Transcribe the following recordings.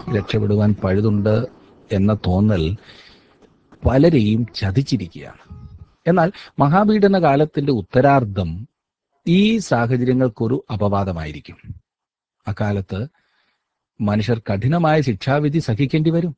രക്ഷപ്പെടുവാൻ പഴുതുണ്ട് എന്ന തോന്നൽ പലരെയും ചതിച്ചിരിക്കുകയാണ് എന്നാൽ മഹാപീഡന കാലത്തിന്റെ ഉത്തരാർദ്ധം ഈ സാഹചര്യങ്ങൾക്കൊരു അപവാദമായിരിക്കും അക്കാലത്ത് മനുഷ്യർ കഠിനമായ ശിക്ഷാവിധി സഹിക്കേണ്ടി വരും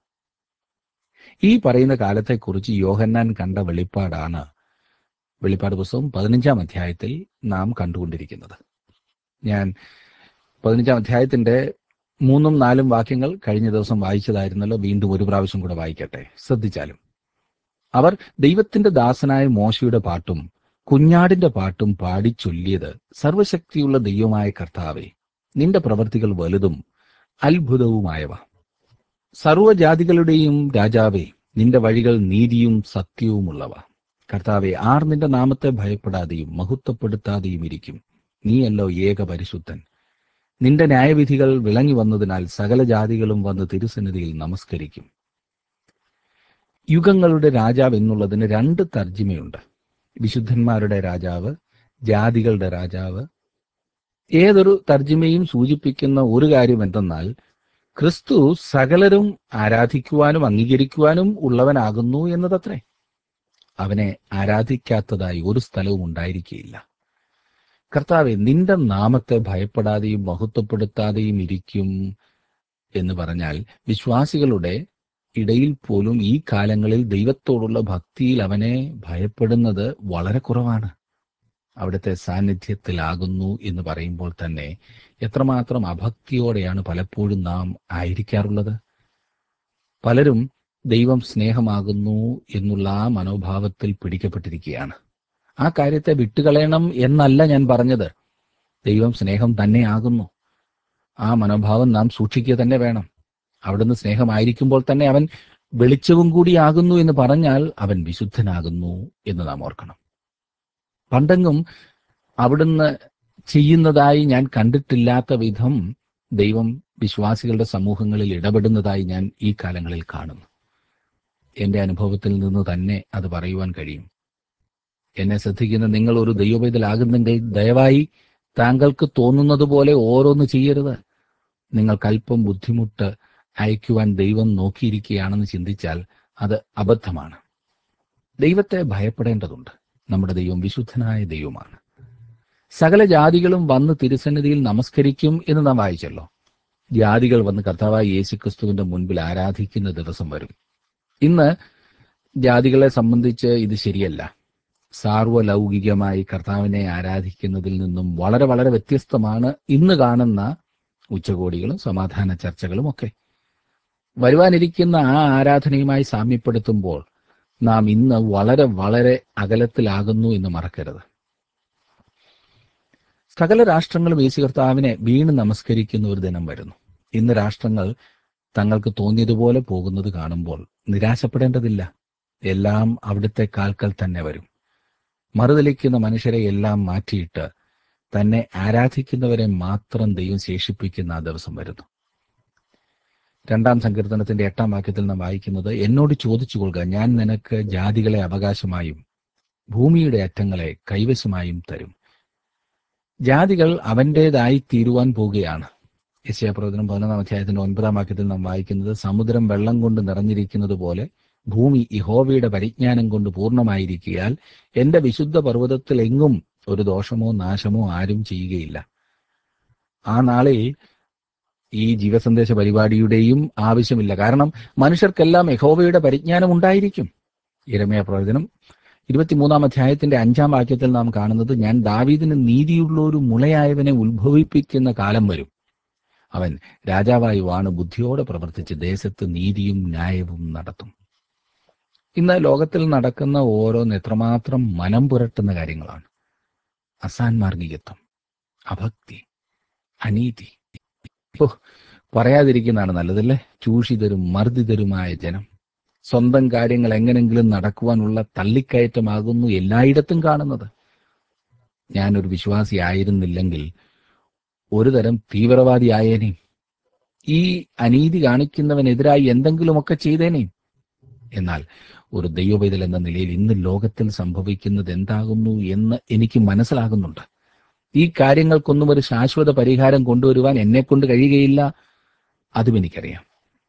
ഈ പറയുന്ന കാലത്തെക്കുറിച്ച് യോഹന്നാൻ കണ്ട വെളിപ്പാടാണ് വെളിപ്പാട് പുസ്തകം പതിനഞ്ചാം അധ്യായത്തിൽ നാം കണ്ടുകൊണ്ടിരിക്കുന്നത് ഞാൻ പതിനഞ്ചാം അധ്യായത്തിന്റെ മൂന്നും നാലും വാക്യങ്ങൾ കഴിഞ്ഞ ദിവസം വായിച്ചതായിരുന്നല്ലോ വീണ്ടും ഒരു പ്രാവശ്യം കൂടെ വായിക്കട്ടെ ശ്രദ്ധിച്ചാലും അവർ ദൈവത്തിന്റെ ദാസനായ മോശയുടെ പാട്ടും കുഞ്ഞാടിന്റെ പാട്ടും പാടി ചൊല്ലിയത് സർവശക്തിയുള്ള ദൈവമായ കർത്താവെ നിന്റെ പ്രവർത്തികൾ വലുതും അത്ഭുതവുമായവ സർവജാതികളുടെയും രാജാവേ നിന്റെ വഴികൾ നീതിയും സത്യവുമുള്ളവ കർത്താവെ ആർ നിന്റെ നാമത്തെ ഭയപ്പെടാതെയും മഹത്വപ്പെടുത്താതെയും ഇരിക്കും നീയല്ലോ ഏക പരിശുദ്ധൻ നിന്റെ ന്യായവിധികൾ വിളങ്ങി വന്നതിനാൽ സകല ജാതികളും വന്ന് തിരുസന്നിധിയിൽ നമസ്കരിക്കും യുഗങ്ങളുടെ രാജാവ് എന്നുള്ളതിന് രണ്ട് തർജിമയുണ്ട് വിശുദ്ധന്മാരുടെ രാജാവ് ജാതികളുടെ രാജാവ് ഏതൊരു തർജിമയും സൂചിപ്പിക്കുന്ന ഒരു കാര്യം എന്തെന്നാൽ ക്രിസ്തു സകലരും ആരാധിക്കുവാനും അംഗീകരിക്കുവാനും ഉള്ളവനാകുന്നു എന്നതത്രേ അവനെ ആരാധിക്കാത്തതായി ഒരു സ്ഥലവും ഉണ്ടായിരിക്കുകയില്ല കർത്താവെ നിന്റെ നാമത്തെ ഭയപ്പെടാതെയും മഹത്വപ്പെടുത്താതെയും ഇരിക്കും എന്ന് പറഞ്ഞാൽ വിശ്വാസികളുടെ ഇടയിൽ പോലും ഈ കാലങ്ങളിൽ ദൈവത്തോടുള്ള ഭക്തിയിൽ അവനെ ഭയപ്പെടുന്നത് വളരെ കുറവാണ് അവിടുത്തെ സാന്നിധ്യത്തിലാകുന്നു എന്ന് പറയുമ്പോൾ തന്നെ എത്രമാത്രം അഭക്തിയോടെയാണ് പലപ്പോഴും നാം ആയിരിക്കാറുള്ളത് പലരും ദൈവം സ്നേഹമാകുന്നു എന്നുള്ള ആ മനോഭാവത്തിൽ പിടിക്കപ്പെട്ടിരിക്കുകയാണ് ആ കാര്യത്തെ വിട്ടുകളയണം എന്നല്ല ഞാൻ പറഞ്ഞത് ദൈവം സ്നേഹം തന്നെയാകുന്നു ആ മനോഭാവം നാം സൂക്ഷിക്കുക തന്നെ വേണം അവിടുന്ന് സ്നേഹമായിരിക്കുമ്പോൾ തന്നെ അവൻ വെളിച്ചവും കൂടിയാകുന്നു എന്ന് പറഞ്ഞാൽ അവൻ വിശുദ്ധനാകുന്നു എന്ന് നാം ഓർക്കണം പണ്ടെങ്ങും അവിടുന്ന് ചെയ്യുന്നതായി ഞാൻ കണ്ടിട്ടില്ലാത്ത വിധം ദൈവം വിശ്വാസികളുടെ സമൂഹങ്ങളിൽ ഇടപെടുന്നതായി ഞാൻ ഈ കാലങ്ങളിൽ കാണുന്നു എന്റെ അനുഭവത്തിൽ നിന്ന് തന്നെ അത് പറയുവാൻ കഴിയും എന്നെ ശ്രദ്ധിക്കുന്ന നിങ്ങൾ ഒരു ദൈവവേദലാകുന്നെങ്കിൽ ദയവായി താങ്കൾക്ക് തോന്നുന്നത് പോലെ ഓരോന്ന് ചെയ്യരുത് നിങ്ങൾക്കല്പം ബുദ്ധിമുട്ട് അയക്കുവാൻ ദൈവം നോക്കിയിരിക്കുകയാണെന്ന് ചിന്തിച്ചാൽ അത് അബദ്ധമാണ് ദൈവത്തെ ഭയപ്പെടേണ്ടതുണ്ട് നമ്മുടെ ദൈവം വിശുദ്ധനായ ദൈവമാണ് സകല ജാതികളും വന്ന് തിരുസന്നിധിയിൽ നമസ്കരിക്കും എന്ന് നാം വായിച്ചല്ലോ ജാതികൾ വന്ന് കർത്താവായ യേശുക്രിസ്തുവിന്റെ മുൻപിൽ ആരാധിക്കുന്ന ദിവസം വരും ഇന്ന് ജാതികളെ സംബന്ധിച്ച് ഇത് ശരിയല്ല സാർവലൗകികമായി കർത്താവിനെ ആരാധിക്കുന്നതിൽ നിന്നും വളരെ വളരെ വ്യത്യസ്തമാണ് ഇന്ന് കാണുന്ന ഉച്ചകോടികളും സമാധാന ചർച്ചകളും ഒക്കെ വരുവാനിരിക്കുന്ന ആ ആരാധനയുമായി സാമ്യപ്പെടുത്തുമ്പോൾ നാം ഇന്ന് വളരെ വളരെ അകലത്തിലാകുന്നു എന്ന് മറക്കരുത് സകല രാഷ്ട്രങ്ങളും യേശു കർത്താവിനെ വീണ് നമസ്കരിക്കുന്ന ഒരു ദിനം വരുന്നു ഇന്ന് രാഷ്ട്രങ്ങൾ തങ്ങൾക്ക് തോന്നിയതുപോലെ പോകുന്നത് കാണുമ്പോൾ നിരാശപ്പെടേണ്ടതില്ല എല്ലാം അവിടുത്തെ കാൽക്കൽ തന്നെ വരും മറുതലിക്കുന്ന മനുഷ്യരെ എല്ലാം മാറ്റിയിട്ട് തന്നെ ആരാധിക്കുന്നവരെ മാത്രം ദൈവം ശേഷിപ്പിക്കുന്ന ആ ദിവസം വരുന്നു രണ്ടാം സങ്കീർത്തനത്തിന്റെ എട്ടാം വാക്യത്തിൽ നാം വായിക്കുന്നത് എന്നോട് ചോദിച്ചു കൊള്ളുക ഞാൻ നിനക്ക് ജാതികളെ അവകാശമായും ഭൂമിയുടെ അറ്റങ്ങളെ കൈവശമായും തരും ജാതികൾ അവൻ്റേതായി തീരുവാൻ പോവുകയാണ് യശയപ്രവചനം പതിനൊന്നാം അധ്യായത്തിന്റെ ഒൻപതാം വാക്യത്തിൽ നാം വായിക്കുന്നത് സമുദ്രം വെള്ളം കൊണ്ട് നിറഞ്ഞിരിക്കുന്നത് പോലെ ഭൂമി ഇഹോവയുടെ പരിജ്ഞാനം കൊണ്ട് പൂർണ്ണമായിരിക്കിയാൽ എന്റെ വിശുദ്ധ പർവ്വതത്തിൽ എങ്ങും ഒരു ദോഷമോ നാശമോ ആരും ചെയ്യുകയില്ല ആ നാളിൽ ഈ ജീവസന്ദേശ പരിപാടിയുടെയും ആവശ്യമില്ല കാരണം മനുഷ്യർക്കെല്ലാം യഹോവയുടെ പരിജ്ഞാനം ഉണ്ടായിരിക്കും ഇരമയ പ്രവചനം ഇരുപത്തിമൂന്നാം അധ്യായത്തിന്റെ അഞ്ചാം വാക്യത്തിൽ നാം കാണുന്നത് ഞാൻ ദാവീദിന് നീതിയുള്ള ഒരു മുളയായവനെ ഉത്ഭവിപ്പിക്കുന്ന കാലം വരും അവൻ രാജാവായി വാണ് ബുദ്ധിയോടെ പ്രവർത്തിച്ച് ദേശത്ത് നീതിയും ന്യായവും നടത്തും ഇന്ന് ലോകത്തിൽ നടക്കുന്ന ഓരോന്ന് എത്രമാത്രം മനം പുരട്ടുന്ന കാര്യങ്ങളാണ് അസാൻമാർഗികത്വം അഭക്തി അനീതി ഓ പറയാതിരിക്കുന്നതാണ് നല്ലതല്ലേ ചൂഷിതരും മർദ്ദിതരുമായ ജനം സ്വന്തം കാര്യങ്ങൾ എങ്ങനെങ്കിലും നടക്കുവാനുള്ള തള്ളിക്കയറ്റമാകുന്നു എല്ലായിടത്തും കാണുന്നത് ഞാനൊരു വിശ്വാസി ആയിരുന്നില്ലെങ്കിൽ ഒരു തരം തീവ്രവാദി ഈ അനീതി കാണിക്കുന്നവനെതിരായി എന്തെങ്കിലുമൊക്കെ ചെയ്തേനെ എന്നാൽ ഒരു ദൈവപൈതൽ എന്ന നിലയിൽ ഇന്ന് ലോകത്തിൽ സംഭവിക്കുന്നത് എന്താകുന്നു എന്ന് എനിക്ക് മനസ്സിലാകുന്നുണ്ട് ഈ കാര്യങ്ങൾക്കൊന്നും ഒരു ശാശ്വത പരിഹാരം കൊണ്ടുവരുവാൻ എന്നെ കൊണ്ട് കഴിയുകയില്ല അതും എനിക്കറിയാം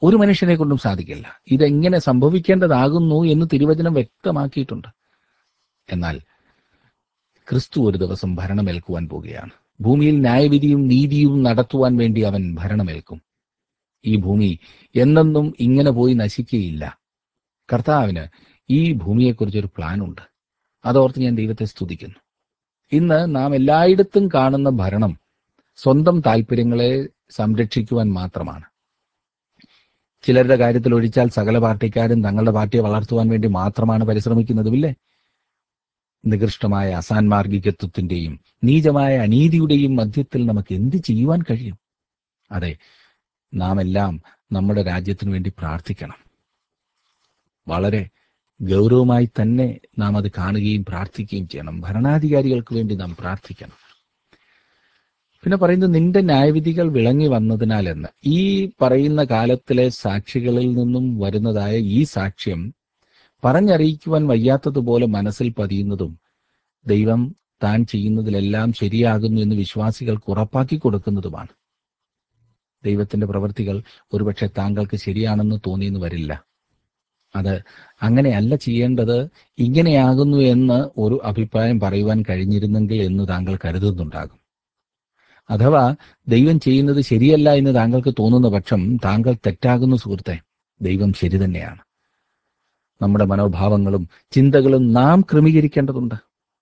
ഒരു മനുഷ്യനെ കൊണ്ടും സാധിക്കില്ല ഇതെങ്ങനെ സംഭവിക്കേണ്ടതാകുന്നു എന്ന് തിരുവചനം വ്യക്തമാക്കിയിട്ടുണ്ട് എന്നാൽ ക്രിസ്തു ഒരു ദിവസം ഭരണമേൽക്കുവാൻ പോകുകയാണ് ഭൂമിയിൽ ന്യായവിധിയും നീതിയും നടത്തുവാൻ വേണ്ടി അവൻ ഭരണമേൽക്കും ഈ ഭൂമി എന്നെന്നും ഇങ്ങനെ പോയി നശിക്കുകയില്ല കർത്താവിന് ഈ ഭൂമിയെക്കുറിച്ചൊരു പ്ലാനുണ്ട് അതോർത്ത് ഞാൻ ദൈവത്തെ സ്തുതിക്കുന്നു ഇന്ന് നാം എല്ലായിടത്തും കാണുന്ന ഭരണം സ്വന്തം താല്പര്യങ്ങളെ സംരക്ഷിക്കുവാൻ മാത്രമാണ് ചിലരുടെ കാര്യത്തിൽ ഒഴിച്ചാൽ സകല പാർട്ടിക്കാരും തങ്ങളുടെ പാർട്ടിയെ വളർത്തുവാൻ വേണ്ടി മാത്രമാണ് പരിശ്രമിക്കുന്നതുമില്ലേ നികൃഷ്ടമായ അസാൻമാർഗികത്വത്തിന്റെയും നീചമായ അനീതിയുടെയും മധ്യത്തിൽ നമുക്ക് എന്ത് ചെയ്യുവാൻ കഴിയും അതെ നാം എല്ലാം നമ്മുടെ രാജ്യത്തിനു വേണ്ടി പ്രാർത്ഥിക്കണം വളരെ ഗൗരവമായി തന്നെ നാം അത് കാണുകയും പ്രാർത്ഥിക്കുകയും ചെയ്യണം ഭരണാധികാരികൾക്ക് വേണ്ടി നാം പ്രാർത്ഥിക്കണം പിന്നെ പറയുന്നത് നിന്റെ ന്യായവിധികൾ വിളങ്ങി വന്നതിനാലെന്ന് ഈ പറയുന്ന കാലത്തിലെ സാക്ഷികളിൽ നിന്നും വരുന്നതായ ഈ സാക്ഷ്യം പറഞ്ഞറിയിക്കുവാൻ വയ്യാത്തതുപോലെ മനസ്സിൽ പതിയുന്നതും ദൈവം താൻ ചെയ്യുന്നതിലെല്ലാം ശരിയാകുന്നു എന്ന് വിശ്വാസികൾക്ക് ഉറപ്പാക്കി കൊടുക്കുന്നതുമാണ് ദൈവത്തിന്റെ പ്രവൃത്തികൾ ഒരുപക്ഷെ താങ്കൾക്ക് ശരിയാണെന്ന് തോന്നിയെന്ന് വരില്ല അത് അങ്ങനെയല്ല ചെയ്യേണ്ടത് ഇങ്ങനെയാകുന്നു എന്ന് ഒരു അഭിപ്രായം പറയുവാൻ കഴിഞ്ഞിരുന്നെങ്കിൽ എന്ന് താങ്കൾ കരുതുന്നുണ്ടാകും അഥവാ ദൈവം ചെയ്യുന്നത് ശരിയല്ല എന്ന് താങ്കൾക്ക് തോന്നുന്ന പക്ഷം താങ്കൾ തെറ്റാകുന്നു സുഹൃത്തെ ദൈവം ശരി തന്നെയാണ് നമ്മുടെ മനോഭാവങ്ങളും ചിന്തകളും നാം ക്രമീകരിക്കേണ്ടതുണ്ട്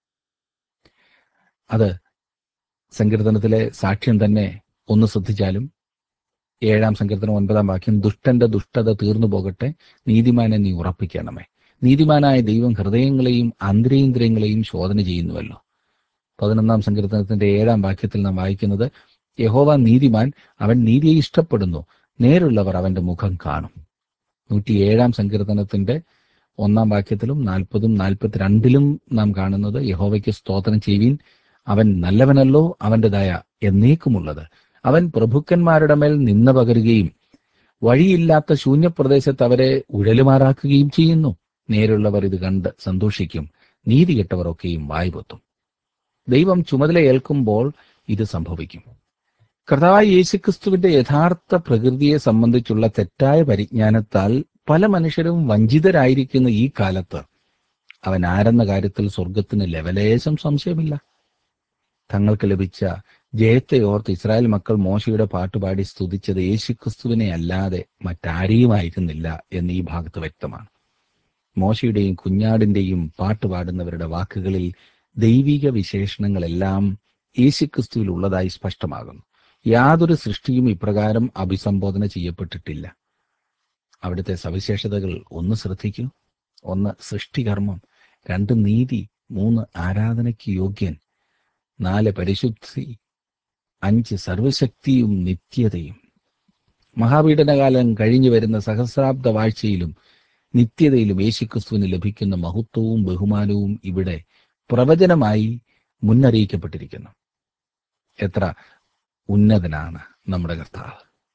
അത് സങ്കീർത്തനത്തിലെ സാക്ഷ്യം തന്നെ ഒന്ന് ശ്രദ്ധിച്ചാലും ഏഴാം സങ്കീർത്തനം ഒൻപതാം വാക്യം ദുഷ്ടന്റെ ദുഷ്ടത തീർന്നു പോകട്ടെ നീതിമാനെ നീ ഉറപ്പിക്കണമേ നീതിമാനായ ദൈവം ഹൃദയങ്ങളെയും അന്തരേന്ദ്രിയങ്ങളെയും ശോധന ചെയ്യുന്നുവല്ലോ പതിനൊന്നാം സങ്കീർത്തനത്തിന്റെ ഏഴാം വാക്യത്തിൽ നാം വായിക്കുന്നത് യഹോവ നീതിമാൻ അവൻ നീതിയെ ഇഷ്ടപ്പെടുന്നു നേരുള്ളവർ അവന്റെ മുഖം കാണും നൂറ്റിയേഴാം സങ്കീർത്തനത്തിന്റെ ഒന്നാം വാക്യത്തിലും നാൽപ്പതും നാൽപ്പത്തിരണ്ടിലും നാം കാണുന്നത് യഹോവയ്ക്ക് സ്തോത്രം ചെയ്യുവീൻ അവൻ നല്ലവനല്ലോ അവന്റെ ദയ എന്നേക്കുമുള്ളത് അവൻ പ്രഭുക്കന്മാരുടെ മേൽ നിന്ന പകരുകയും വഴിയില്ലാത്ത ശൂന്യപ്രദേശത്ത് അവരെ ഉഴലുമാറാക്കുകയും ചെയ്യുന്നു നേരുള്ളവർ ഇത് കണ്ട് സന്തോഷിക്കും നീതി കെട്ടവരൊക്കെയും വായ്പൊത്തും ദൈവം ചുമതല ഏൽക്കുമ്പോൾ ഇത് സംഭവിക്കും കർത്താവായ യേശുക്രിസ്തുവിന്റെ യഥാർത്ഥ പ്രകൃതിയെ സംബന്ധിച്ചുള്ള തെറ്റായ പരിജ്ഞാനത്താൽ പല മനുഷ്യരും വഞ്ചിതരായിരിക്കുന്ന ഈ കാലത്ത് അവൻ ആരെന്ന കാര്യത്തിൽ സ്വർഗത്തിന് ലവലേശം സംശയമില്ല തങ്ങൾക്ക് ലഭിച്ച ജയത്തെ ഓർത്ത് ഇസ്രായേൽ മക്കൾ മോശയുടെ പാട്ടുപാടി സ്തുതിച്ചത് യേശുക്രിസ്തുവിനെ അല്ലാതെ മറ്റാരെയുമായിരുന്നില്ല എന്ന് ഈ ഭാഗത്ത് വ്യക്തമാണ് മോശയുടെയും കുഞ്ഞാടിന്റെയും പാട്ടുപാടുന്നവരുടെ വാക്കുകളിൽ ദൈവിക വിശേഷണങ്ങളെല്ലാം യേശുക്രിസ്തുവിൽ ഉള്ളതായി സ്പഷ്ടമാകുന്നു യാതൊരു സൃഷ്ടിയും ഇപ്രകാരം അഭിസംബോധന ചെയ്യപ്പെട്ടിട്ടില്ല അവിടുത്തെ സവിശേഷതകൾ ഒന്ന് ശ്രദ്ധിക്കൂ ഒന്ന് സൃഷ്ടികർമ്മം രണ്ട് നീതി മൂന്ന് ആരാധനയ്ക്ക് യോഗ്യൻ നാല് പരിശുദ്ധി അഞ്ച് സർവശക്തിയും നിത്യതയും മഹാപീഡനകാലം കഴിഞ്ഞു വരുന്ന സഹസ്രാബ്ദ വാഴ്ചയിലും നിത്യതയിലും യേശുക്രിസ്തുവിന് ലഭിക്കുന്ന മഹത്വവും ബഹുമാനവും ഇവിടെ പ്രവചനമായി മുന്നറിയിക്കപ്പെട്ടിരിക്കുന്നു എത്ര ഉന്നതനാണ് നമ്മുടെ കർത്താവ്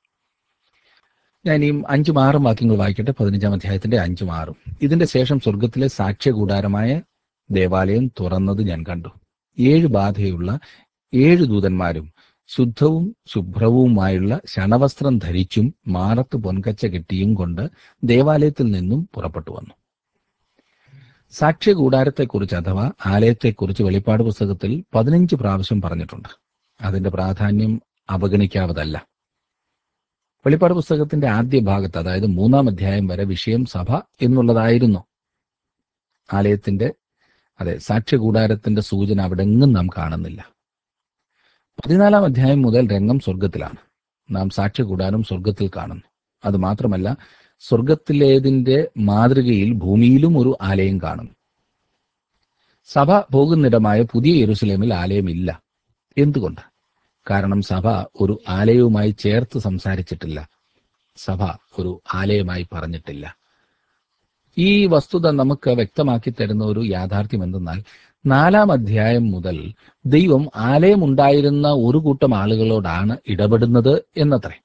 ഞാൻ ഈ അഞ്ചും ആറും വാക്യങ്ങൾ വായിക്കട്ടെ പതിനഞ്ചാം അധ്യായത്തിന്റെ അഞ്ചും ആറും ഇതിന്റെ ശേഷം സ്വർഗത്തിലെ സാക്ഷ്യകൂടാരമായ ദേവാലയം തുറന്നത് ഞാൻ കണ്ടു ഏഴ് ബാധയുള്ള ഏഴ് ദൂതന്മാരും ശുദ്ധവും ശുഭ്രവുമായുള്ള ശണവസ്ത്രം ധരിച്ചും മാറത്ത് പൊൻകച്ച കെട്ടിയും കൊണ്ട് ദേവാലയത്തിൽ നിന്നും പുറപ്പെട്ടു വന്നു സാക്ഷ്യകൂടാരത്തെക്കുറിച്ച് അഥവാ ആലയത്തെക്കുറിച്ച് വെളിപ്പാട് പുസ്തകത്തിൽ പതിനഞ്ച് പ്രാവശ്യം പറഞ്ഞിട്ടുണ്ട് അതിന്റെ പ്രാധാന്യം അവഗണിക്കാവതല്ല വെളിപ്പാട് പുസ്തകത്തിന്റെ ആദ്യ ഭാഗത്ത് അതായത് മൂന്നാം അധ്യായം വരെ വിഷയം സഭ എന്നുള്ളതായിരുന്നു ആലയത്തിന്റെ അതെ സാക്ഷ്യകൂടാരത്തിന്റെ സൂചന അവിടെ എങ്ങും നാം കാണുന്നില്ല പതിനാലാം അധ്യായം മുതൽ രംഗം സ്വർഗത്തിലാണ് നാം സാക്ഷ്യകൂടാരം സ്വർഗത്തിൽ കാണുന്നു അത് മാത്രമല്ല സ്വർഗത്തിലേതിന്റെ മാതൃകയിൽ ഭൂമിയിലും ഒരു ആലയം കാണുന്നു സഭ പോകുന്നിടമായ പുതിയ യെരുസലേമിൽ ആലയമില്ല എന്തുകൊണ്ട് കാരണം സഭ ഒരു ആലയവുമായി ചേർത്ത് സംസാരിച്ചിട്ടില്ല സഭ ഒരു ആലയമായി പറഞ്ഞിട്ടില്ല ഈ വസ്തുത നമുക്ക് വ്യക്തമാക്കി തരുന്ന ഒരു യാഥാർത്ഥ്യം എന്തെന്നാൽ നാലാം അധ്യായം മുതൽ ദൈവം ആലയമുണ്ടായിരുന്ന ഒരു കൂട്ടം ആളുകളോടാണ് ഇടപെടുന്നത് എന്നത്രേ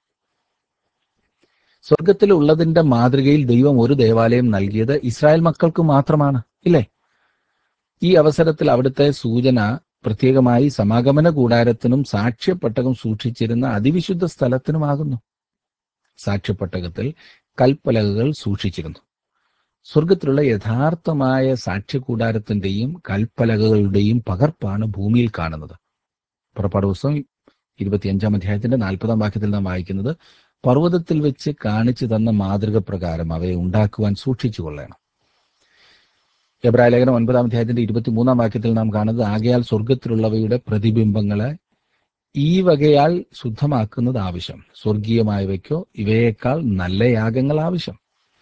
സ്വർഗത്തിലുള്ളതിന്റെ മാതൃകയിൽ ദൈവം ഒരു ദേവാലയം നൽകിയത് ഇസ്രായേൽ മക്കൾക്ക് മാത്രമാണ് ഇല്ലേ ഈ അവസരത്തിൽ അവിടുത്തെ സൂചന പ്രത്യേകമായി സമാഗമന കൂടാരത്തിനും സാക്ഷ്യപ്പെട്ടകം സൂക്ഷിച്ചിരുന്ന അതിവിശുദ്ധ സ്ഥലത്തിനുമാകുന്നു സാക്ഷ്യപ്പെട്ടകത്തിൽ കൽപ്പലകകൾ സൂക്ഷിച്ചിരുന്നു സ്വർഗത്തിലുള്ള യഥാർത്ഥമായ സാക്ഷ്യകൂടാരത്തിന്റെയും കൽപ്പലകകളുടെയും പകർപ്പാണ് ഭൂമിയിൽ കാണുന്നത് പുറപ്പാട് ദിവസം ഇരുപത്തിയഞ്ചാം അധ്യായത്തിന്റെ നാൽപ്പതാം വാക്യത്തിൽ നാം വായിക്കുന്നത് പർവ്വതത്തിൽ വെച്ച് കാണിച്ചു തന്ന മാതൃക പ്രകാരം അവയെ ഉണ്ടാക്കുവാൻ സൂക്ഷിച്ചു കൊള്ളണം എബ്രായ ലേഖനം ഒൻപതാം അധ്യായത്തിന്റെ ഇരുപത്തിമൂന്നാം വാക്യത്തിൽ നാം കാണുന്നത് ആകയാൽ സ്വർഗത്തിലുള്ളവയുടെ പ്രതിബിംബങ്ങളെ ഈ വകയാൽ ശുദ്ധമാക്കുന്നത് ആവശ്യം സ്വർഗീയമായവയ്ക്കോ ഇവയേക്കാൾ നല്ല യാഗങ്ങൾ ആവശ്യം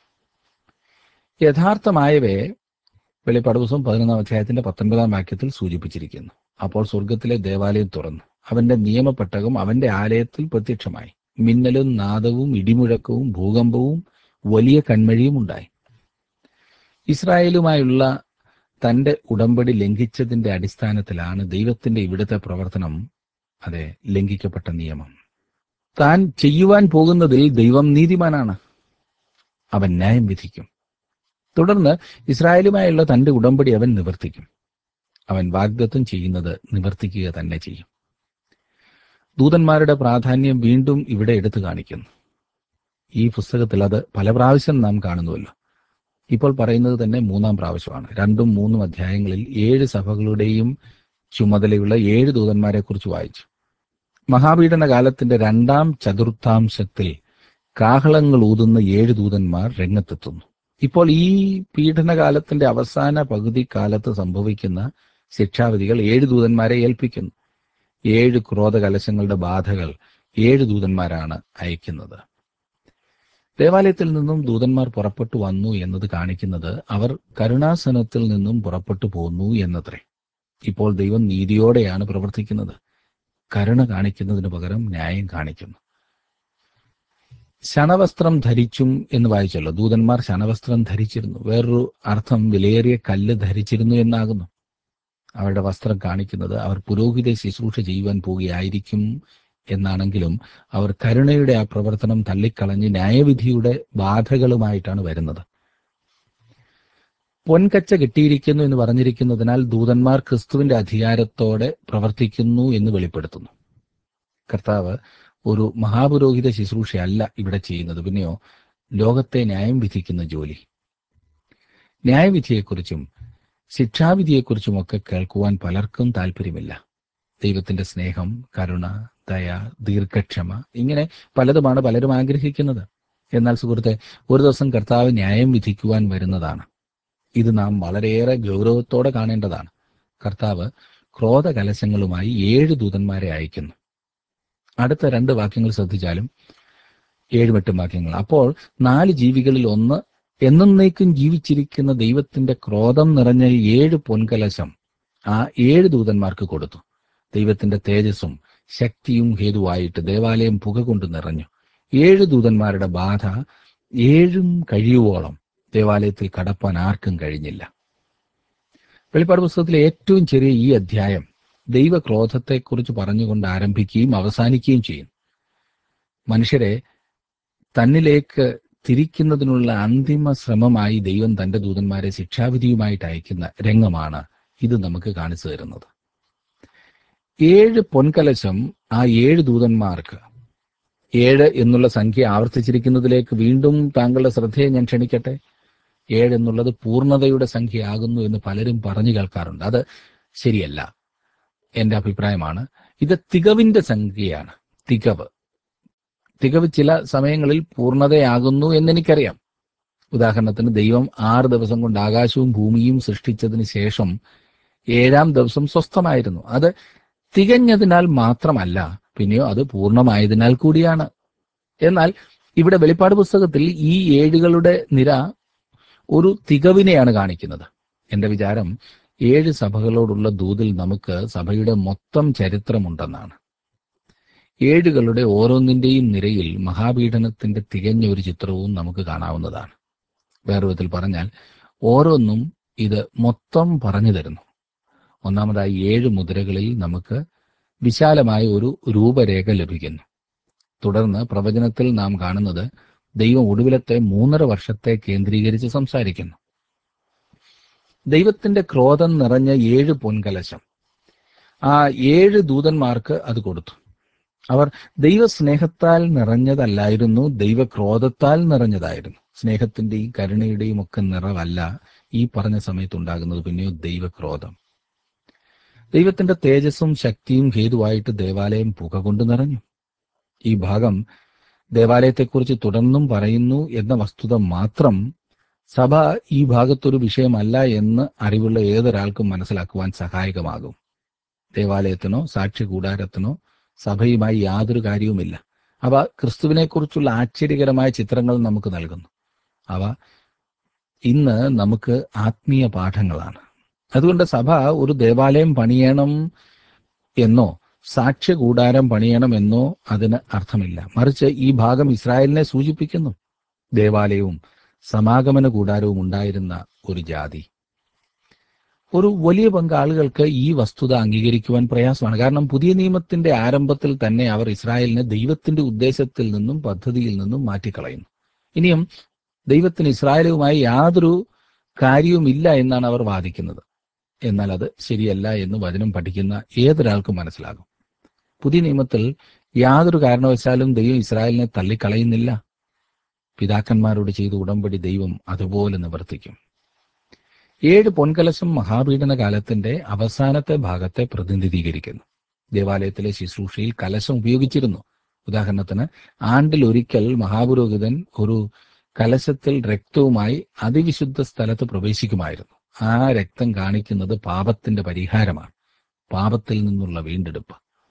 യഥാർത്ഥമായവയെ വെളിപ്പാട് ദിവസം പതിനൊന്നാം അധ്യായത്തിന്റെ പത്തൊൻപതാം വാക്യത്തിൽ സൂചിപ്പിച്ചിരിക്കുന്നു അപ്പോൾ സ്വർഗത്തിലെ ദേവാലയം തുറന്നു അവന്റെ നിയമപ്പെട്ടകം അവന്റെ ആലയത്തിൽ പ്രത്യക്ഷമായി മിന്നലും നാദവും ഇടിമുഴക്കവും ഭൂകമ്പവും വലിയ കൺമഴിയും ഉണ്ടായി ഇസ്രായേലുമായുള്ള തന്റെ ഉടമ്പടി ലംഘിച്ചതിന്റെ അടിസ്ഥാനത്തിലാണ് ദൈവത്തിന്റെ ഇവിടുത്തെ പ്രവർത്തനം അതെ ലംഘിക്കപ്പെട്ട നിയമം താൻ ചെയ്യുവാൻ പോകുന്നതിൽ ദൈവം നീതിമാനാണ് അവൻ ന്യായം വിധിക്കും തുടർന്ന് ഇസ്രായേലുമായുള്ള തന്റെ ഉടമ്പടി അവൻ നിവർത്തിക്കും അവൻ വാഗ്ദത്വം ചെയ്യുന്നത് നിവർത്തിക്കുക തന്നെ ചെയ്യും ദൂതന്മാരുടെ പ്രാധാന്യം വീണ്ടും ഇവിടെ എടുത്തു കാണിക്കുന്നു ഈ പുസ്തകത്തിൽ അത് പല പ്രാവശ്യം നാം കാണുന്നുവല്ലോ ഇപ്പോൾ പറയുന്നത് തന്നെ മൂന്നാം പ്രാവശ്യമാണ് രണ്ടും മൂന്നും അധ്യായങ്ങളിൽ ഏഴ് സഭകളുടെയും ചുമതലയുള്ള ഏഴ് ദൂതന്മാരെ കുറിച്ച് വായിച്ചു മഹാപീഡന കാലത്തിന്റെ രണ്ടാം ചതുർത്ഥാംശത്തിൽ കാഹളങ്ങൾ ഊതുന്ന ഏഴ് ദൂതന്മാർ രംഗത്തെത്തുന്നു ഇപ്പോൾ ഈ പീഡനകാലത്തിന്റെ അവസാന പകുതി കാലത്ത് സംഭവിക്കുന്ന ശിക്ഷാവിധികൾ ഏഴ് ദൂതന്മാരെ ഏൽപ്പിക്കുന്നു ഏഴ് ക്രോധകലശങ്ങളുടെ ബാധകൾ ഏഴ് ദൂതന്മാരാണ് അയക്കുന്നത് ദേവാലയത്തിൽ നിന്നും ദൂതന്മാർ പുറപ്പെട്ടു വന്നു എന്നത് കാണിക്കുന്നത് അവർ കരുണാസനത്തിൽ നിന്നും പുറപ്പെട്ടു പോന്നു എന്നത്രേ ഇപ്പോൾ ദൈവം നീതിയോടെയാണ് പ്രവർത്തിക്കുന്നത് കരുണ കാണിക്കുന്നതിന് പകരം ന്യായം കാണിക്കുന്നു ശണവസ്ത്രം ധരിച്ചും എന്ന് വായിച്ചല്ലോ ദൂതന്മാർ ശണവസ്ത്രം ധരിച്ചിരുന്നു വേറൊരു അർത്ഥം വിലയേറിയ കല്ല് ധരിച്ചിരുന്നു എന്നാകുന്നു അവരുടെ വസ്ത്രം കാണിക്കുന്നത് അവർ പുരോഹിത ശുശ്രൂഷ ചെയ്യുവാൻ പോവുകയായിരിക്കും എന്നാണെങ്കിലും അവർ കരുണയുടെ ആ പ്രവർത്തനം തള്ളിക്കളഞ്ഞ് ന്യായവിധിയുടെ ബാധകളുമായിട്ടാണ് വരുന്നത് പൊൻകച്ച കിട്ടിയിരിക്കുന്നു എന്ന് പറഞ്ഞിരിക്കുന്നതിനാൽ ദൂതന്മാർ ക്രിസ്തുവിന്റെ അധികാരത്തോടെ പ്രവർത്തിക്കുന്നു എന്ന് വെളിപ്പെടുത്തുന്നു കർത്താവ് ഒരു മഹാപുരോഹിത ശുശ്രൂഷയല്ല ഇവിടെ ചെയ്യുന്നത് പിന്നെയോ ലോകത്തെ ന്യായം വിധിക്കുന്ന ജോലി ന്യായവിധിയെക്കുറിച്ചും ശിക്ഷാവിധിയെക്കുറിച്ചുമൊക്കെ കേൾക്കുവാൻ പലർക്കും താല്പര്യമില്ല ദൈവത്തിന്റെ സ്നേഹം കരുണ ദയ ദീർഘക്ഷമ ഇങ്ങനെ പലതുമാണ് പലരും ആഗ്രഹിക്കുന്നത് എന്നാൽ സുഹൃത്തെ ഒരു ദിവസം കർത്താവ് ന്യായം വിധിക്കുവാൻ വരുന്നതാണ് ഇത് നാം വളരെയേറെ ഗൗരവത്തോടെ കാണേണ്ടതാണ് കർത്താവ് ക്രോധകലശങ്ങളുമായി ഏഴ് ദൂതന്മാരെ അയക്കുന്നു അടുത്ത രണ്ട് വാക്യങ്ങൾ ശ്രദ്ധിച്ചാലും ഏഴും എട്ടും വാക്യങ്ങൾ അപ്പോൾ നാല് ജീവികളിൽ ഒന്ന് എന്നേക്കും ജീവിച്ചിരിക്കുന്ന ദൈവത്തിന്റെ ക്രോധം നിറഞ്ഞ ഏഴ് പൊൻകലശം ആ ഏഴ് ദൂതന്മാർക്ക് കൊടുത്തു ദൈവത്തിന്റെ തേജസ്സും ശക്തിയും ഹേതുവായിട്ട് ദേവാലയം പുക കൊണ്ട് നിറഞ്ഞു ഏഴ് ദൂതന്മാരുടെ ബാധ ഏഴും കഴിയുവോളം ദേവാലയത്തിൽ കടപ്പാൻ ആർക്കും കഴിഞ്ഞില്ല വെളിപ്പാട് പുസ്തകത്തിലെ ഏറ്റവും ചെറിയ ഈ അധ്യായം ദൈവക്രോധത്തെക്കുറിച്ച് പറഞ്ഞുകൊണ്ട് ആരംഭിക്കുകയും അവസാനിക്കുകയും ചെയ്യും മനുഷ്യരെ തന്നിലേക്ക് തിരിക്കുന്നതിനുള്ള അന്തിമ ശ്രമമായി ദൈവം തന്റെ ദൂതന്മാരെ ശിക്ഷാവിധിയുമായിട്ട് അയക്കുന്ന രംഗമാണ് ഇത് നമുക്ക് കാണിച്ചു തരുന്നത് ഏഴ് പൊൻകലശം ആ ഏഴ് ദൂതന്മാർക്ക് ഏഴ് എന്നുള്ള സംഖ്യ ആവർത്തിച്ചിരിക്കുന്നതിലേക്ക് വീണ്ടും താങ്കളുടെ ശ്രദ്ധയെ ഞാൻ ക്ഷണിക്കട്ടെ ഏഴ് എന്നുള്ളത് പൂർണ്ണതയുടെ സംഖ്യയാകുന്നു എന്ന് പലരും പറഞ്ഞു കേൾക്കാറുണ്ട് അത് ശരിയല്ല എന്റെ അഭിപ്രായമാണ് ഇത് തികവിന്റെ സംഖ്യയാണ് തികവ് തികവ് ചില സമയങ്ങളിൽ പൂർണ്ണതയാകുന്നു എന്നെനിക്കറിയാം ഉദാഹരണത്തിന് ദൈവം ആറ് ദിവസം കൊണ്ട് ആകാശവും ഭൂമിയും സൃഷ്ടിച്ചതിന് ശേഷം ഏഴാം ദിവസം സ്വസ്ഥമായിരുന്നു അത് തികഞ്ഞതിനാൽ മാത്രമല്ല പിന്നെയോ അത് പൂർണ്ണമായതിനാൽ കൂടിയാണ് എന്നാൽ ഇവിടെ വെളിപ്പാട് പുസ്തകത്തിൽ ഈ ഏഴുകളുടെ നിര ഒരു തികവിനെയാണ് കാണിക്കുന്നത് എന്റെ വിചാരം ഏഴ് സഭകളോടുള്ള ദൂതിൽ നമുക്ക് സഭയുടെ മൊത്തം ചരിത്രമുണ്ടെന്നാണ് ഏഴുകളുടെ ഓരോന്നിന്റെയും നിരയിൽ മഹാപീഡനത്തിന്റെ തികഞ്ഞ ഒരു ചിത്രവും നമുക്ക് കാണാവുന്നതാണ് വേറെ വിധത്തിൽ പറഞ്ഞാൽ ഓരോന്നും ഇത് മൊത്തം പറഞ്ഞു തരുന്നു ഒന്നാമതായി ഏഴ് മുദ്രകളിൽ നമുക്ക് വിശാലമായ ഒരു രൂപരേഖ ലഭിക്കുന്നു തുടർന്ന് പ്രവചനത്തിൽ നാം കാണുന്നത് ദൈവം ഒടുവിലത്തെ മൂന്നര വർഷത്തെ കേന്ദ്രീകരിച്ച് സംസാരിക്കുന്നു ദൈവത്തിന്റെ ക്രോധം നിറഞ്ഞ ഏഴ് പൊൻകലശം ആ ഏഴ് ദൂതന്മാർക്ക് അത് കൊടുത്തു അവർ ദൈവസ്നേഹത്താൽ നിറഞ്ഞതല്ലായിരുന്നു ദൈവക്രോധത്താൽ നിറഞ്ഞതായിരുന്നു സ്നേഹത്തിന്റെയും കരുണയുടെയും ഒക്കെ നിറവല്ല ഈ പറഞ്ഞ സമയത്തുണ്ടാകുന്നത് പിന്നെയോ ദൈവക്രോധം ദൈവത്തിന്റെ തേജസ്സും ശക്തിയും ഹേതുവായിട്ട് ദേവാലയം പുക കൊണ്ട് നിറഞ്ഞു ഈ ഭാഗം ദേവാലയത്തെക്കുറിച്ച് തുടർന്നും പറയുന്നു എന്ന വസ്തുത മാത്രം സഭ ഈ ഭാഗത്തൊരു വിഷയമല്ല എന്ന് അറിവുള്ള ഏതൊരാൾക്കും മനസ്സിലാക്കുവാൻ സഹായകമാകും ദേവാലയത്തിനോ സാക്ഷി കൂടാരത്തിനോ സഭയുമായി യാതൊരു കാര്യവുമില്ല അവ ക്രിസ്തുവിനെക്കുറിച്ചുള്ള ആശ്ചര്യകരമായ ചിത്രങ്ങൾ നമുക്ക് നൽകുന്നു അവ ഇന്ന് നമുക്ക് ആത്മീയ പാഠങ്ങളാണ് അതുകൊണ്ട് സഭ ഒരു ദേവാലയം പണിയണം എന്നോ സാക്ഷ്യ കൂടാരം പണിയണം എന്നോ അതിന് അർത്ഥമില്ല മറിച്ച് ഈ ഭാഗം ഇസ്രായേലിനെ സൂചിപ്പിക്കുന്നു ദേവാലയവും സമാഗമന കൂടാരവും ഉണ്ടായിരുന്ന ഒരു ജാതി ഒരു വലിയ പങ്ക് ആളുകൾക്ക് ഈ വസ്തുത അംഗീകരിക്കുവാൻ പ്രയാസമാണ് കാരണം പുതിയ നിയമത്തിന്റെ ആരംഭത്തിൽ തന്നെ അവർ ഇസ്രായേലിനെ ദൈവത്തിന്റെ ഉദ്ദേശത്തിൽ നിന്നും പദ്ധതിയിൽ നിന്നും മാറ്റിക്കളയുന്നു ഇനിയും ദൈവത്തിന് ഇസ്രായേലുമായി യാതൊരു കാര്യവുമില്ല എന്നാണ് അവർ വാദിക്കുന്നത് എന്നാൽ അത് ശരിയല്ല എന്ന് വചനം പഠിക്കുന്ന ഏതൊരാൾക്കും മനസ്സിലാകും പുതിയ നിയമത്തിൽ യാതൊരു കാരണവശാലും ദൈവം ഇസ്രായേലിനെ തള്ളിക്കളയുന്നില്ല പിതാക്കന്മാരോട് ചെയ്ത ഉടമ്പടി ദൈവം അതുപോലെ നിവർത്തിക്കും ഏഴ് പൊൻകലശം മഹാപീഡന കാലത്തിന്റെ അവസാനത്തെ ഭാഗത്തെ പ്രതിനിധീകരിക്കുന്നു ദേവാലയത്തിലെ ശുശ്രൂഷയിൽ കലശം ഉപയോഗിച്ചിരുന്നു ഉദാഹരണത്തിന് ആണ്ടിൽ ഒരിക്കൽ മഹാപുരോഹിതൻ ഒരു കലശത്തിൽ രക്തവുമായി അതിവിശുദ്ധ സ്ഥലത്ത് പ്രവേശിക്കുമായിരുന്നു ആ രക്തം കാണിക്കുന്നത് പാപത്തിന്റെ പരിഹാരമാണ് പാപത്തിൽ നിന്നുള്ള വീണ്ടെടുപ്പ്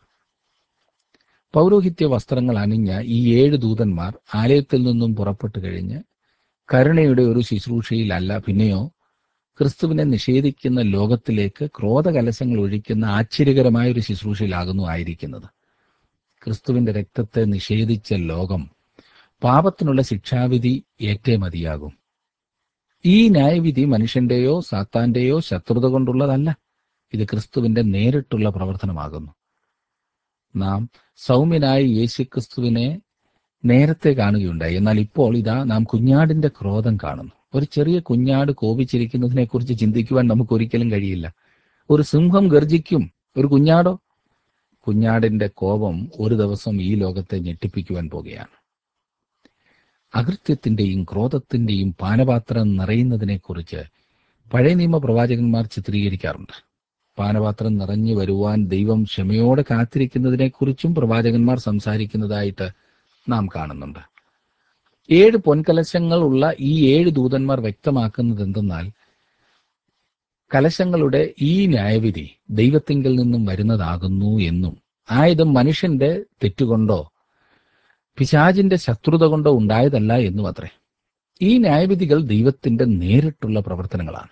പൗരോഹിത്യ വസ്ത്രങ്ങൾ അണിഞ്ഞ ഈ ഏഴ് ദൂതന്മാർ ആലയത്തിൽ നിന്നും പുറപ്പെട്ടു കഴിഞ്ഞ് കരുണയുടെ ഒരു ശുശ്രൂഷയിലല്ല പിന്നെയോ ക്രിസ്തുവിനെ നിഷേധിക്കുന്ന ലോകത്തിലേക്ക് ക്രോധകലശങ്ങൾ ഒഴിക്കുന്ന ആശ്ചര്യകരമായ ഒരു ശുശ്രൂഷയിലാകുന്നു ആയിരിക്കുന്നത് ക്രിസ്തുവിന്റെ രക്തത്തെ നിഷേധിച്ച ലോകം പാപത്തിനുള്ള ശിക്ഷാവിധി ഏറ്റേ മതിയാകും ഈ ന്യായവിധി മനുഷ്യന്റെയോ സാത്താന്റെയോ ശത്രുത കൊണ്ടുള്ളതല്ല ഇത് ക്രിസ്തുവിന്റെ നേരിട്ടുള്ള പ്രവർത്തനമാകുന്നു നാം സൗമ്യനായ യേശുക്രിസ്തുവിനെ നേരത്തെ കാണുകയുണ്ടായി എന്നാൽ ഇപ്പോൾ ഇതാ നാം കുഞ്ഞാടിന്റെ ക്രോധം കാണുന്നു ഒരു ചെറിയ കുഞ്ഞാട് കോപിച്ചിരിക്കുന്നതിനെ കുറിച്ച് ചിന്തിക്കുവാൻ നമുക്ക് ഒരിക്കലും കഴിയില്ല ഒരു സിംഹം ഗർജിക്കും ഒരു കുഞ്ഞാടോ കുഞ്ഞാടിന്റെ കോപം ഒരു ദിവസം ഈ ലോകത്തെ ഞെട്ടിപ്പിക്കുവാൻ പോകുകയാണ് അകൃത്യത്തിന്റെയും ക്രോധത്തിന്റെയും പാനപാത്രം നിറയുന്നതിനെക്കുറിച്ച് പഴയ നിയമ പ്രവാചകന്മാർ ചിത്രീകരിക്കാറുണ്ട് പാനപാത്രം നിറഞ്ഞു വരുവാൻ ദൈവം ക്ഷമയോടെ കാത്തിരിക്കുന്നതിനെക്കുറിച്ചും പ്രവാചകന്മാർ സംസാരിക്കുന്നതായിട്ട് നാം കാണുന്നുണ്ട് ഏഴ് പൊൻകലശങ്ങൾ ഉള്ള ഈ ഏഴ് ദൂതന്മാർ വ്യക്തമാക്കുന്നത് എന്തെന്നാൽ കലശങ്ങളുടെ ഈ ന്യായവിധി ദൈവത്തിങ്കിൽ നിന്നും വരുന്നതാകുന്നു എന്നും ആയതും മനുഷ്യന്റെ തെറ്റുകൊണ്ടോ പിശാചിന്റെ ശത്രുത കൊണ്ടോ ഉണ്ടായതല്ല എന്നും അത്രേ ഈ ന്യായവിധികൾ ദൈവത്തിന്റെ നേരിട്ടുള്ള പ്രവർത്തനങ്ങളാണ്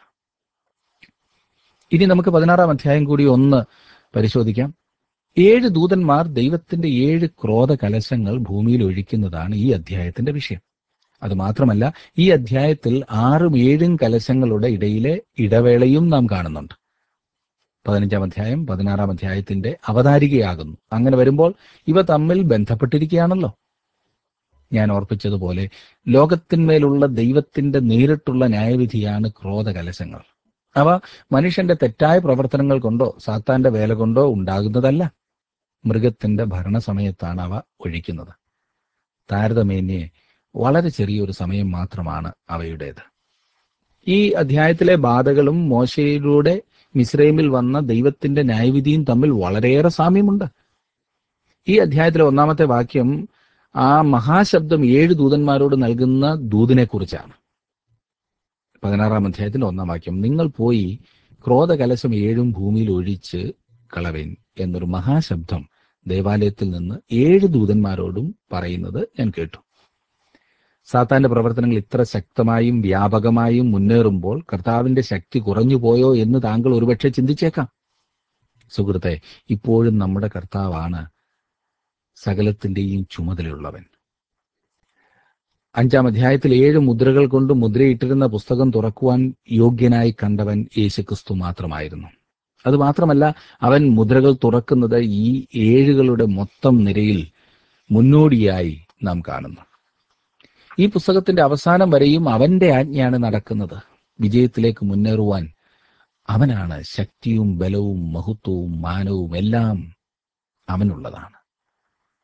ഇനി നമുക്ക് പതിനാറാം അധ്യായം കൂടി ഒന്ന് പരിശോധിക്കാം ഏഴ് ദൂതന്മാർ ദൈവത്തിന്റെ ഏഴ് ക്രോധ കലശങ്ങൾ ഭൂമിയിൽ ഒഴിക്കുന്നതാണ് ഈ അധ്യായത്തിന്റെ വിഷയം അത് മാത്രമല്ല ഈ അധ്യായത്തിൽ ആറും ഏഴും കലശങ്ങളുടെ ഇടയിലെ ഇടവേളയും നാം കാണുന്നുണ്ട് പതിനഞ്ചാം അധ്യായം പതിനാറാം അധ്യായത്തിന്റെ അവതാരികയാകുന്നു അങ്ങനെ വരുമ്പോൾ ഇവ തമ്മിൽ ബന്ധപ്പെട്ടിരിക്കുകയാണല്ലോ ഞാൻ ഓർപ്പിച്ചതുപോലെ ലോകത്തിന്മേലുള്ള ദൈവത്തിന്റെ നേരിട്ടുള്ള ന്യായവിധിയാണ് ക്രോധ കലശങ്ങൾ അവ മനുഷ്യന്റെ തെറ്റായ പ്രവർത്തനങ്ങൾ കൊണ്ടോ സാത്താന്റെ വേല കൊണ്ടോ ഉണ്ടാകുന്നതല്ല മൃഗത്തിന്റെ ഭരണസമയത്താണ് അവ ഒഴിക്കുന്നത് താരതമ്യേന്യേ വളരെ ചെറിയൊരു സമയം മാത്രമാണ് അവയുടേത് ഈ അധ്യായത്തിലെ ബാധകളും മോശയിലൂടെ മിസ്രൈമിൽ വന്ന ദൈവത്തിന്റെ ന്യായവിധിയും തമ്മിൽ വളരെയേറെ സാമ്യമുണ്ട് ഈ അധ്യായത്തിലെ ഒന്നാമത്തെ വാക്യം ആ മഹാശബ്ദം ഏഴ് ദൂതന്മാരോട് നൽകുന്ന ദൂതിനെ കുറിച്ചാണ് പതിനാറാം അധ്യായത്തിന്റെ ഒന്നാം വാക്യം നിങ്ങൾ പോയി ക്രോധകലശം ഏഴും ഭൂമിയിൽ ഒഴിച്ച് കളവേൻ എന്നൊരു മഹാശബ്ദം ദേവാലയത്തിൽ നിന്ന് ഏഴ് ദൂതന്മാരോടും പറയുന്നത് ഞാൻ കേട്ടു സാത്താന്റെ പ്രവർത്തനങ്ങൾ ഇത്ര ശക്തമായും വ്യാപകമായും മുന്നേറുമ്പോൾ കർത്താവിന്റെ ശക്തി കുറഞ്ഞു പോയോ എന്ന് താങ്കൾ ഒരുപക്ഷെ ചിന്തിച്ചേക്കാം സുഹൃത്തെ ഇപ്പോഴും നമ്മുടെ കർത്താവാണ് സകലത്തിന്റെയും ചുമതലയുള്ളവൻ അഞ്ചാം അധ്യായത്തിൽ ഏഴ് മുദ്രകൾ കൊണ്ട് മുദ്രയിട്ടിരുന്ന പുസ്തകം തുറക്കുവാൻ യോഗ്യനായി കണ്ടവൻ യേശുക്രിസ്തു മാത്രമായിരുന്നു അത് മാത്രമല്ല അവൻ മുദ്രകൾ തുറക്കുന്നത് ഈ ഏഴുകളുടെ മൊത്തം നിരയിൽ മുന്നോടിയായി നാം കാണുന്നു ഈ പുസ്തകത്തിന്റെ അവസാനം വരെയും അവന്റെ ആജ്ഞയാണ് നടക്കുന്നത് വിജയത്തിലേക്ക് മുന്നേറുവാൻ അവനാണ് ശക്തിയും ബലവും മഹത്വവും മാനവും എല്ലാം അവനുള്ളതാണ്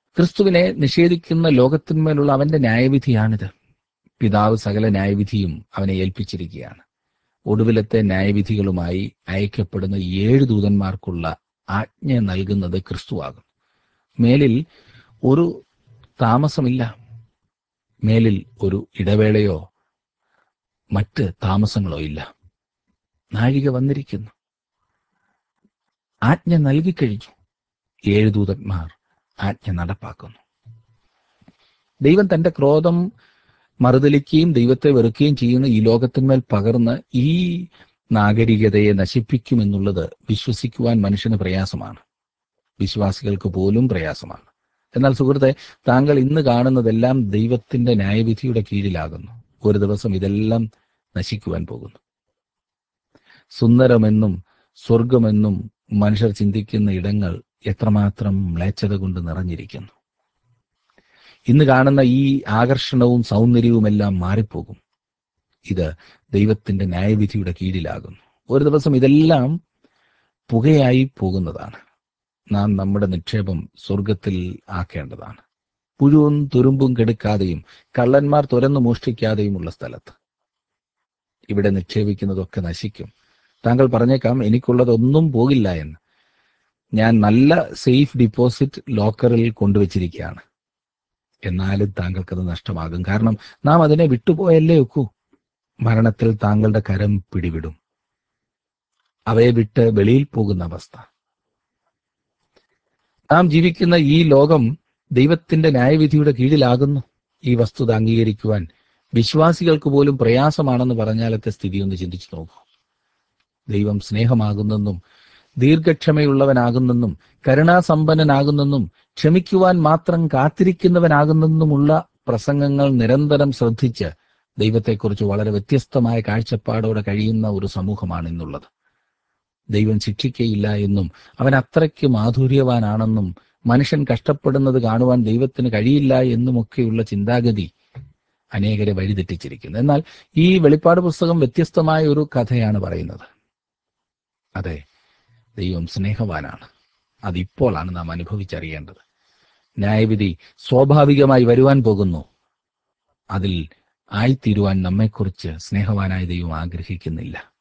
ക്രിസ്തുവിനെ നിഷേധിക്കുന്ന ലോകത്തിന്മേലുള്ള അവന്റെ ന്യായവിധിയാണിത് പിതാവ് സകല ന്യായവിധിയും അവനെ ഏൽപ്പിച്ചിരിക്കുകയാണ് ഒടുവിലത്തെ ന്യായവിധികളുമായി അയക്കപ്പെടുന്ന ഏഴ് ദൂതന്മാർക്കുള്ള ആജ്ഞ നൽകുന്നത് ക്രിസ്തുവാകും മേലിൽ ഒരു താമസമില്ല മേലിൽ ഒരു ഇടവേളയോ മറ്റ് താമസങ്ങളോ ഇല്ല നാഴിക വന്നിരിക്കുന്നു ആജ്ഞ നൽകിക്കഴിഞ്ഞു ഏഴ് ദൂതന്മാർ ആജ്ഞ നടപ്പാക്കുന്നു ദൈവം തന്റെ ക്രോധം മറുതലിക്കുകയും ദൈവത്തെ വെറുക്കുകയും ചെയ്യുന്ന ഈ ലോകത്തിന്മേൽ പകർന്ന് ഈ നാഗരികതയെ നശിപ്പിക്കുമെന്നുള്ളത് വിശ്വസിക്കുവാൻ മനുഷ്യന് പ്രയാസമാണ് വിശ്വാസികൾക്ക് പോലും പ്രയാസമാണ് എന്നാൽ സുഹൃത്തെ താങ്കൾ ഇന്ന് കാണുന്നതെല്ലാം ദൈവത്തിന്റെ ന്യായവിധിയുടെ കീഴിലാകുന്നു ഒരു ദിവസം ഇതെല്ലാം നശിക്കുവാൻ പോകുന്നു സുന്ദരമെന്നും സ്വർഗമെന്നും മനുഷ്യർ ചിന്തിക്കുന്ന ഇടങ്ങൾ എത്രമാത്രം മ്ലേച്ഛത കൊണ്ട് നിറഞ്ഞിരിക്കുന്നു ഇന്ന് കാണുന്ന ഈ ആകർഷണവും സൗന്ദര്യവുമെല്ലാം മാറിപ്പോകും ഇത് ദൈവത്തിന്റെ ന്യായവിധിയുടെ കീഴിലാകുന്നു ഒരു ദിവസം ഇതെല്ലാം പുകയായി പോകുന്നതാണ് നാം നമ്മുടെ നിക്ഷേപം സ്വർഗത്തിൽ ആക്കേണ്ടതാണ് പുഴുവും തുരുമ്പും കെടുക്കാതെയും കള്ളന്മാർ തുരന്നു മോഷ്ടിക്കാതെയുമുള്ള സ്ഥലത്ത് ഇവിടെ നിക്ഷേപിക്കുന്നതൊക്കെ നശിക്കും താങ്കൾ പറഞ്ഞേക്കാം എനിക്കുള്ളതൊന്നും പോകില്ല എന്ന് ഞാൻ നല്ല സേഫ് ഡിപ്പോസിറ്റ് ലോക്കറിൽ കൊണ്ടുവച്ചിരിക്കുകയാണ് എന്നാലും താങ്കൾക്കത് നഷ്ടമാകും കാരണം നാം അതിനെ വിട്ടുപോയല്ലേ ഒക്കൂ മരണത്തിൽ താങ്കളുടെ കരം പിടിവിടും അവയെ വിട്ട് വെളിയിൽ പോകുന്ന അവസ്ഥ നാം ജീവിക്കുന്ന ഈ ലോകം ദൈവത്തിന്റെ ന്യായവിധിയുടെ കീഴിലാകുന്നു ഈ വസ്തുത അംഗീകരിക്കുവാൻ വിശ്വാസികൾക്ക് പോലും പ്രയാസമാണെന്ന് പറഞ്ഞാലത്തെ സ്ഥിതി ഒന്ന് ചിന്തിച്ചു നോക്കൂ ദൈവം സ്നേഹമാകുന്നെന്നും ദീർഘക്ഷമയുള്ളവനാകുന്നെന്നും കരുണാസമ്പന്നനാകുന്നെന്നും ക്ഷമിക്കുവാൻ മാത്രം കാത്തിരിക്കുന്നവനാകുന്നെന്നുമുള്ള പ്രസംഗങ്ങൾ നിരന്തരം ശ്രദ്ധിച്ച് ദൈവത്തെക്കുറിച്ച് വളരെ വ്യത്യസ്തമായ കാഴ്ചപ്പാടോടെ കഴിയുന്ന ഒരു സമൂഹമാണ് ഇന്നുള്ളത് ദൈവം ശിക്ഷിക്കയില്ല എന്നും അവൻ അത്രയ്ക്ക് മാധുര്യവാനാണെന്നും മനുഷ്യൻ കഷ്ടപ്പെടുന്നത് കാണുവാൻ ദൈവത്തിന് കഴിയില്ല എന്നുമൊക്കെയുള്ള ചിന്താഗതി അനേകരെ വഴിതെറ്റിച്ചിരിക്കുന്നു എന്നാൽ ഈ വെളിപ്പാട് പുസ്തകം വ്യത്യസ്തമായ ഒരു കഥയാണ് പറയുന്നത് അതെ ദൈവം സ്നേഹവാനാണ് അതിപ്പോഴാണ് നാം അനുഭവിച്ചറിയേണ്ടത് ന്യായവിധി സ്വാഭാവികമായി വരുവാൻ പോകുന്നു അതിൽ ആയിത്തീരുവാൻ നമ്മെക്കുറിച്ച് സ്നേഹവാനായ ദൈവം ആഗ്രഹിക്കുന്നില്ല